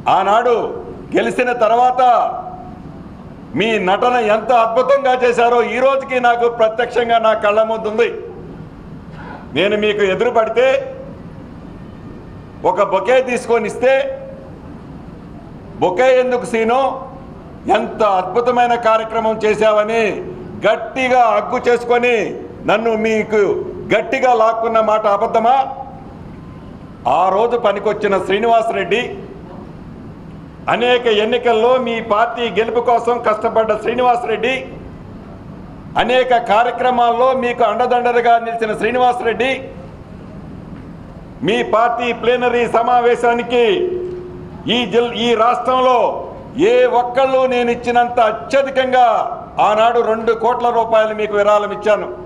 ఆనాడు గెలిచిన తర్వాత మీ నటన ఎంత అద్భుతంగా చేశారో ఈ రోజుకి నాకు ప్రత్యక్షంగా నా కళ్ళ ముందు ఉంది నేను మీకు ఎదురు పడితే ఒక బొకే తీసుకొని ఇస్తే బొకే ఎందుకు సీను ఎంత అద్భుతమైన కార్యక్రమం చేశావని గట్టిగా హగ్గు చేసుకొని నన్ను మీకు గట్టిగా లాక్కున్న మాట అబద్ధమా ఆ రోజు పనికొచ్చిన శ్రీనివాసరెడ్డి అనేక ఎన్నికల్లో మీ పార్టీ గెలుపు కోసం కష్టపడ్డ శ్రీనివాసరెడ్డి అనేక కార్యక్రమాల్లో మీకు అండదండలుగా నిలిచిన శ్రీనివాసరెడ్డి మీ పార్టీ ప్లేనరీ సమావేశానికి ఈ జిల్ ఈ రాష్ట్రంలో ఏ ఒక్కళ్ళు నేను ఇచ్చినంత అత్యధికంగా ఆనాడు రెండు కోట్ల రూపాయలు మీకు విరాళం ఇచ్చాను